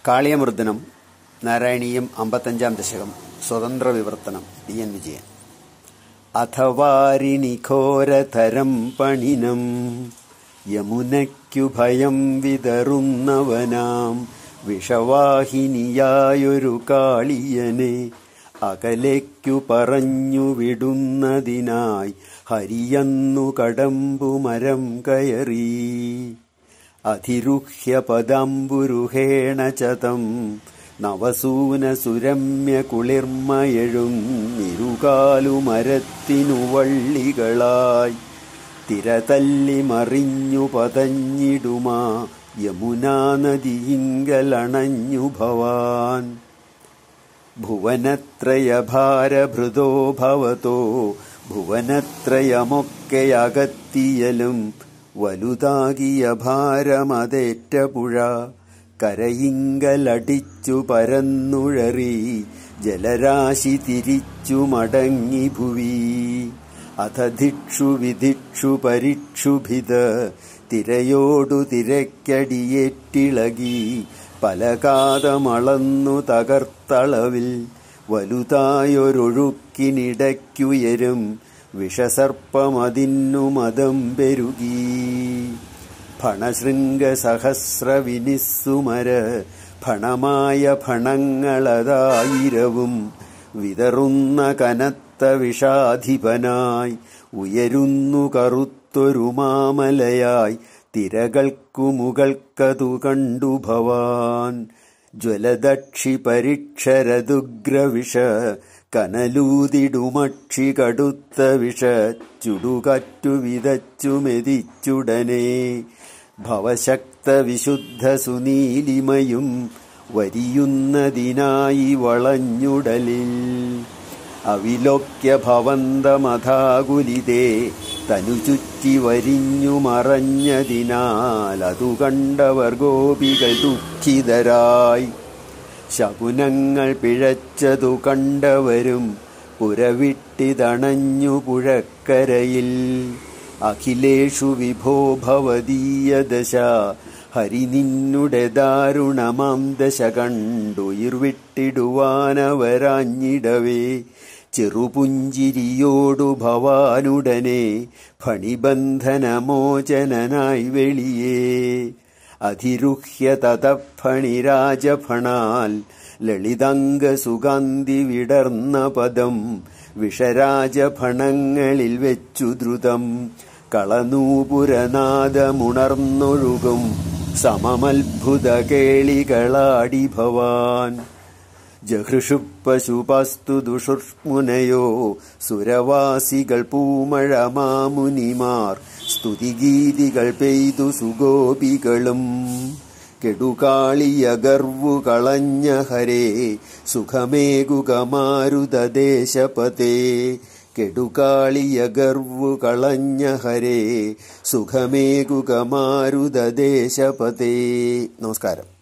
കാളിയമർദ്ദനം നാരായണീയം അമ്പത്തഞ്ചാം ദശകം സ്വതന്ത്ര വിവർത്തനം ടി എൻ വിജയൻ അഥവാരിണിഘോരതരം പണിനം യമുനയ്ക്കു ഭയം വിതറുന്നവനാം വിഷവാഹിനിയായൊരു കാളിയനെ അകലേക്കു പറഞ്ഞു വിടുന്നതിനായി ഹരിയന്നു കടമ്പുമരം കയറി അധിരുഹ്യ പദാംബുരുഹേണ ചതം നവസൂന സുരമ്യ കുളിർമയഴും ഇരുകാലുമരത്തിനു വള്ളികളായി തിരതല്ലി മറിഞ്ഞു പതഞ്ഞിടുമാ യമുനാ നദിയിങ്കലണഞ്ഞു ഭവാൻ ഭുവനത്രയഭാരഭൃതോ ഭവതോ ഭുവനത്രയമൊക്കെയകത്തിയലും വലുതാകിയ ഭാരമതേറ്റ പുഴ കരയിങ്കലടിച്ചു പരന്നുഴറി ജലരാശി തിരിച്ചു മടങ്ങി ഭുവി അഥധിക്ഷു വിധിക്ഷു പരിക്ഷുഭിത തിരയോടു തിരക്കടിയേറ്റിളകി പലകാതമളന്നു തകർത്തളവിൽ വലുതായൊരൊഴുക്കിനിടയ്ക്കുയരും വിഷസർപ്പമതിന്നു മതം പെരുകി ഫണശൃംഗ സഹസ്രവിനിസ്സുമര ഫണമായ ഫണങ്ങളതായിരവും വിതറുന്ന കനത്ത വിഷാധിപനായി ഉയരുന്നു കറുത്തൊരു മാമലയായി തിരകൾക്കു മുകൾക്കതു കണ്ടു ഭവാൻ ജ്വലദക്ഷി പരീക്ഷരതുഗ്രവിഷ കനലൂതിടുമക്ഷി കടുത്ത വിഷ ചുടുകറ്റു വിതച്ചു മെതിച്ചുടനെ ഭവശക്ത വിശുദ്ധ സുനീലിമയും വരിയുന്നതിനായി വളഞ്ഞുടലിൽ അവിലോക്യ ഭവന്തമഥാകുലിതേ തനുചുറ്റി വരിഞ്ഞു മറഞ്ഞതിനാൽ അതു കണ്ടവർ ഗോപികൾ ദുഃഖിതരായി ശകുനങ്ങൾ പിഴച്ചതു കണ്ടവരും പുരവിട്ടിതണഞ്ഞു പുഴക്കരയിൽ അഖിലേഷു വിഭോ ഭവതീയ ദശ ഹരി നിന്നുടെ ദാരുണമാം ദശ കണ്ടുയിർവിട്ടിടുവാനവരാഞ്ഞിടവേ ചെറുപുഞ്ചിരിയോടു ഭവാനുടനെ ഫണിബന്ധനമോചനനായി വെളിയേ അധിരുഹ്യ തതഫണിരാജഫണാൽ ലളിതംഗ സുഗാന്തി വിടർന്ന പദം വിഷരാജഫണങ്ങളിൽ വെച്ചു ദ്രുതം കളനൂപുരനാദമുണർന്നൊഴുകും സമമത്ഭുത കേളികളാടി ഭവാൻ ജഹൃഷു പശുപാസ്തു ദുഷുർമുനയോ സുരവാസികൾ പൂമഴ മാമുനിമാർ സ്തുതിഗീതികൾ പെയ്തു സുഗോപികളും കെടുകാളിയ ഗർവു കളഞ്ഞ ഹരേ സുഖമേകുക മാരുതദേശപതേ കെടുകാളിയ ഗർവു കളഞ്ഞ ഹരേ സുഖമേകുക മാരുതദേശപതേ നമസ്കാരം